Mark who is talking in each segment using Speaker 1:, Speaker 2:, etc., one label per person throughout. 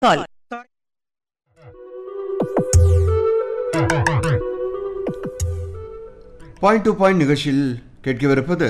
Speaker 1: Call
Speaker 2: point to point நிகழ்ச்சியில் கேட்கவிருப்பது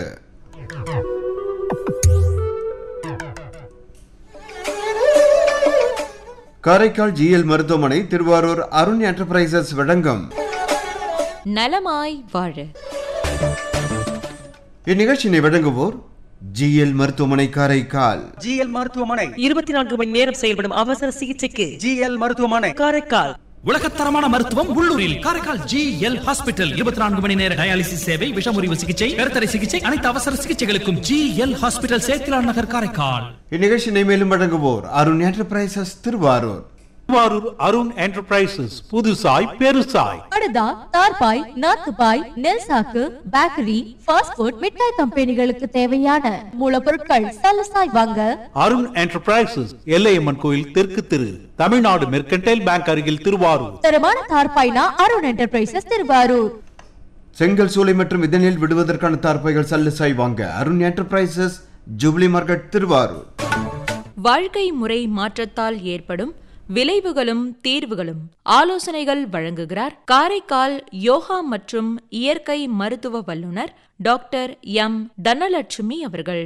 Speaker 2: Karaikal GL மருத்துவமனை திருவாரூர் அருண் என்டர்பிரைசஸ் வழங்கும்
Speaker 3: நலமாய் வாழ
Speaker 2: இந்நிகழ்ச்சியினை வழங்குவோர் ஜிஎல் மருத்துவமனை காரைக்கால்
Speaker 4: ஜிஎல் மருத்துவமனை
Speaker 1: இருபத்தி நான்கு மணி நேரம் செயல்படும் அவசர சிகிச்சைக்கு
Speaker 4: ஜிஎல் மருத்துவமனை
Speaker 1: காரைக்கால்
Speaker 5: உலகத்தரமான மருத்துவம் உள்ளூரில் காரைக்கால் ஜி எல் ஹாஸ்பிட்டல் இருபத்தி நான்கு மணி நேர டயாலிசிஸ் சேவை விஷமுறிவு சிகிச்சை கருத்தடை சிகிச்சை அனைத்து அவசர சிகிச்சைகளுக்கும் G L hospital Sethilan Nagar Karaikal
Speaker 2: இந்நிகழ்ச்சியினை மேலும் வழங்குவோர் அருண் என்டர்பிரைசஸ் திருவாரூர்
Speaker 6: திருவாரூர் அருண் என்டர்பிரைசஸ் புதுசாய் பெருசாய்
Speaker 7: படுதா தார்பாய் நாத்துபாய் நெல் சாக்கு பேக்கரி ஃபாஸ்ட் ஃபுட் மிட்டாய் கம்பெனிகளுக்கு தேவையான மூலப்பொருட்கள் சலசாய் வாங்க
Speaker 6: அருண் என்டர்பிரைசஸ் எல்லையம்மன் கோயில் தெற்கு திரு தமிழ்நாடு மெர்கன்டைல் பேங்க் அருகில் திருவாரூர்
Speaker 7: தரமான தார்பாய்னா அருண் என்டர்பிரைசஸ் திருவாரூர்
Speaker 2: செங்கல் சூளை மற்றும் இதனில் விடுவதற்கான தார்ப்பைகள் சல்லுசாய் வாங்க Arun enterprises jubilee market Thiruvarur
Speaker 3: வாழ்க்கை முறை மாற்றத்தால் ஏற்படும் விளைவுகளும் தீர்வுகளும் ஆலோசனைகள் வழங்குகிறார் காரைக்கால் யோகா மற்றும் இயற்கை மருத்துவ வல்லுனர் டாக்டர் எம் தனலட்சுமி அவர்கள்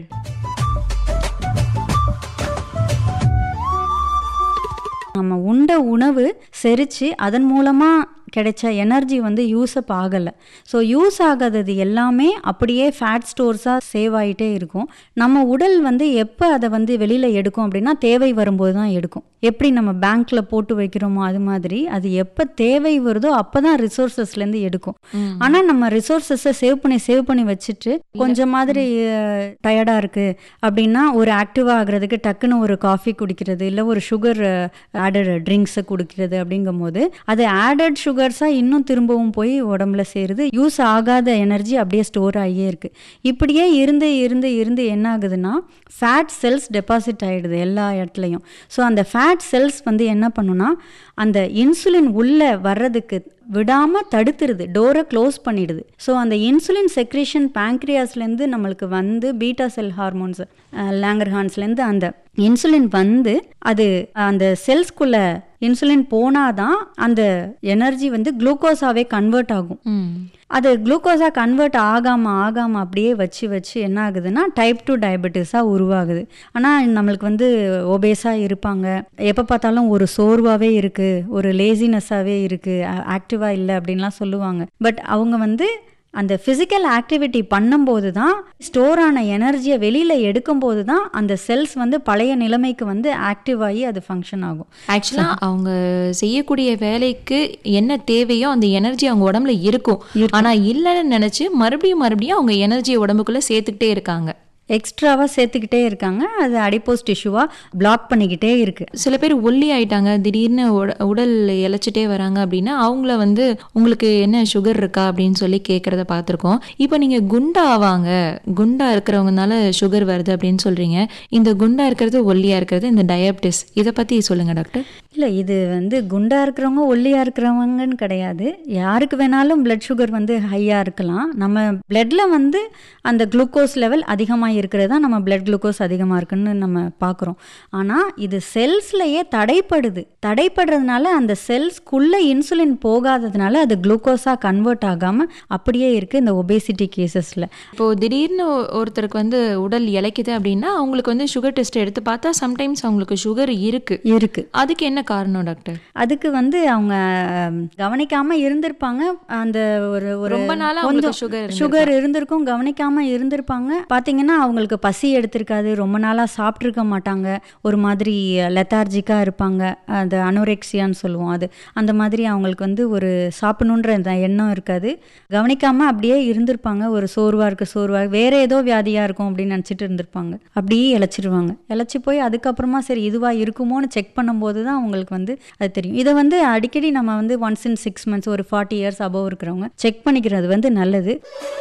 Speaker 8: நம்ம உண்ட உணவு செரித்து அதன் மூலமாக கிடைச்ச எனர்ஜி வந்து யூஸ் அப் ஆகலை ஸோ யூஸ் ஆகாதது எல்லாமே அப்படியே ஃபேட் ஸ்டோர்ஸாக சேவ் ஆகிட்டே இருக்கும் நம்ம உடல் வந்து எப்போ அதை வந்து வெளியில் எடுக்கும் அப்படின்னா தேவை வரும்போது தான் எடுக்கும் எப்படி நம்ம பேங்க்கில் போட்டு வைக்கிறோமோ அது மாதிரி அது எப்போ தேவை வருதோ அப்போ தான் ரிசோர்ஸஸ்லேருந்து எடுக்கும் ஆனால் நம்ம ரிசோர்ஸஸை சேவ் பண்ணி சேவ் பண்ணி வச்சுட்டு கொஞ்சம் மாதிரி டயர்டாக இருக்குது அப்படின்னா ஒரு ஆக்டிவாக ஆகுறதுக்கு டக்குன்னு ஒரு காஃபி குடிக்கிறது இல்லை ஒரு சுகர் ஆடட் ட்ரிங்க்ஸை குடிக்கிறது அப்படிங்கும்போது அது ஆடட் சுகர்ஸாக இன்னும் திரும்பவும் போய் உடம்புல சேருது யூஸ் ஆகாத எனர்ஜி அப்படியே ஸ்டோர் ஆகியே இருக்குது இப்படியே இருந்து இருந்து இருந்து என்ன ஆகுதுன்னா ஃபேட் செல்ஸ் டெபாசிட் ஆகிடுது எல்லா இடத்துலையும் ஸோ அந்த ஃபேட் செல்ஸ் வந்து என்ன பண்ணுன்னா அந்த இன்சுலின் உள்ளே வர்றதுக்கு விடாமல் தடுத்துருது டோரை க்ளோஸ் பண்ணிடுது ஸோ அந்த இன்சுலின் செக்ரேஷன் பேங்க்ரியாஸ்லேருந்து நம்மளுக்கு வந்து பீட்டா செல் ஹார்மோன்ஸ் லேங்கர்ஹான்ஸ்லேருந்து அந்த இன்சுலின் வந்து அது அந்த செல்ஸ்குள்ள இன்சுலின் போனாதான் அந்த எனர்ஜி வந்து குளுக்கோஸாவே கன்வெர்ட் ஆகும் அது குளுக்கோஸாக கன்வெர்ட் ஆகாமல் ஆகாமல் அப்படியே வச்சு வச்சு என்ன ஆகுதுன்னா டைப் டூ டயபெட்டிஸாக உருவாகுது ஆனால் நம்மளுக்கு வந்து ஒபேஸாக இருப்பாங்க எப்போ பார்த்தாலும் ஒரு சோர்வாகவே இருக்குது ஒரு லேசினஸ்ஸாகவே இருக்குது ஆக்டிவாக இல்லை அப்படின்லாம் சொல்லுவாங்க பட் அவங்க வந்து அந்த ஃபிசிக்கல் ஆக்டிவிட்டி பண்ணும்போது தான் ஸ்டோர் ஆன எனர்ஜியை வெளியில் எடுக்கும்போது தான் அந்த செல்ஸ் வந்து பழைய நிலைமைக்கு வந்து ஆக்டிவ் ஆகி அது ஃபங்க்ஷன் ஆகும்
Speaker 3: ஆக்சுவலா அவங்க செய்யக்கூடிய வேலைக்கு என்ன தேவையோ அந்த எனர்ஜி அவங்க உடம்புல இருக்கும் ஆனா இல்லைன்னு நினைச்சு மறுபடியும் மறுபடியும் அவங்க எனர்ஜியை உடம்புக்குள்ள சேர்த்துக்கிட்டே இருக்காங்க
Speaker 8: எக்ஸ்ட்ராவாக சேர்த்துக்கிட்டே இருக்காங்க அது அடிப்போஸ் டிஷ்யூவாக பிளாக் பண்ணிக்கிட்டே இருக்குது
Speaker 3: சில பேர் ஒல்லி ஆயிட்டாங்க திடீர்னு உட- உடல் இழைச்சிட்டே வராங்க அப்படின்னா அவங்கள வந்து உங்களுக்கு என்ன சுகர் இருக்கா அப்படின்னு சொல்லி கேட்குறத பார்த்துருக்கோம் இப்போ நீங்கள் குண்டா ஆவாங்க குண்டா இருக்கிறவங்கனால சுகர் வருது அப்படின்னு சொல்றீங்க இந்த குண்டா இருக்கிறது ஒல்லியா இருக்கிறது இந்த டயபிட்டிஸ் இதை பற்றி சொல்லுங்க டாக்டர்
Speaker 8: இல்லை இது வந்து குண்டா இருக்கிறவங்க ஒல்லியாக இருக்கிறவங்கன்னு கிடையாது யாருக்கு வேணாலும் பிளட் சுகர் வந்து ஹையாக இருக்கலாம் நம்ம பிளட்ல வந்து அந்த குளுக்கோஸ் லெவல் அதிகமாக இருக்கிறது தான் நம்ம பிளட் குளுக்கோஸ் அதிகமாக இருக்குன்னு நம்ம பார்க்குறோம் ஆனால் இது செல்ஸ்லையே தடைப்படுது தடைப்படுறதுனால அந்த செல்ஸ்க்குள்ளே இன்சுலின் போகாததுனால அது குளுக்கோஸாக கன்வெர்ட் ஆகாமல் அப்படியே இருக்குது இந்த ஒபேசிட்டி கேசஸில்
Speaker 3: இப்போ திடீர்னு ஒ- ஒருத்தருக்கு வந்து உடல் இழைக்குது அப்படின்னா அவங்களுக்கு வந்து சுகர் டெஸ்ட் எடுத்து பார்த்தா சம்டைம்ஸ் அவங்களுக்கு சுகர் இருக்கு
Speaker 8: இருக்குது
Speaker 3: அதுக்கு என்ன காரணம் டாக்டர்
Speaker 8: அதுக்கு வந்து அவங்க ஹம், கவனிக்காம இருந்திருப்பாங்க அந்த ஒரு ஒரு
Speaker 3: ரொம்ப நாளா அவங்களுக்கு sugar இருந்திருக்கும்.
Speaker 8: சுகர் இருந்திருக்கும் கவனிக்காம இருந்திருப்பாங்க பாத்தீங்கன்னா அவங்களுக்கு பசி எடுத்திருக்காது ரொம்ப நாளா சாப்பிட்ருக்க மாட்டாங்க ஒரு மாதிரி லெத்தார்ஜிக்கா இருப்பாங்க அது அனோரெக்சியான்னு சொல்லுவோம் அது அந்த மாதிரி அவங்களுக்கு வந்து ஒரு சாப்பிடணுன்ற அந்த எண்ணம் இருக்காது கவனிக்காம அப்படியே இருந்திருப்பாங்க ஒரு சோர்வா இருக்கு சோர்வா இருக்கு. வேற ஏதோ வியாதியா இருக்கும் அப்படின்னு நினச்சிட்டு இருந்திருப்பாங்க அப்படியே இழைச்சிருவாங்க இழைச்சி போய் அதுக்கப்புறமா சரி இதுவா இருக்குமோன்னு செக் பண்ணும்போது தான் அவங்களுக்கு வந்து அது தெரியும் இதை வந்து அடிக்கடி நம்ம வந்து ஒன்ஸ் இன் சிக்ஸ் மந்த்ஸ் ஒரு ஃபார்ட்டி இயர்ஸ் அபவ் இருக்கிறவங்க செக் பண்ணிக்கிறது வந்து நல்லது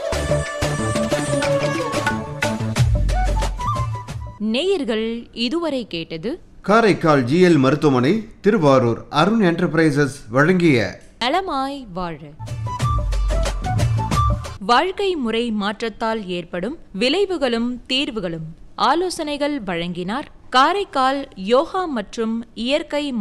Speaker 3: நேயர்கள் இதுவரை கேட்டது
Speaker 2: காரைக்கால் ஜிஎல் மருத்துவமனை திருவாரூர் அருண் என்டர்பிரைசஸ் வழங்கிய
Speaker 3: நலமாய் வாழ வாழ்க்கை முறை மாற்றத்தால் ஏற்படும் விளைவுகளும் தீர்வுகளும் ஆலோசனைகள் வழங்கினார் காரைக்கால் யோகா மற்றும் இயற்கை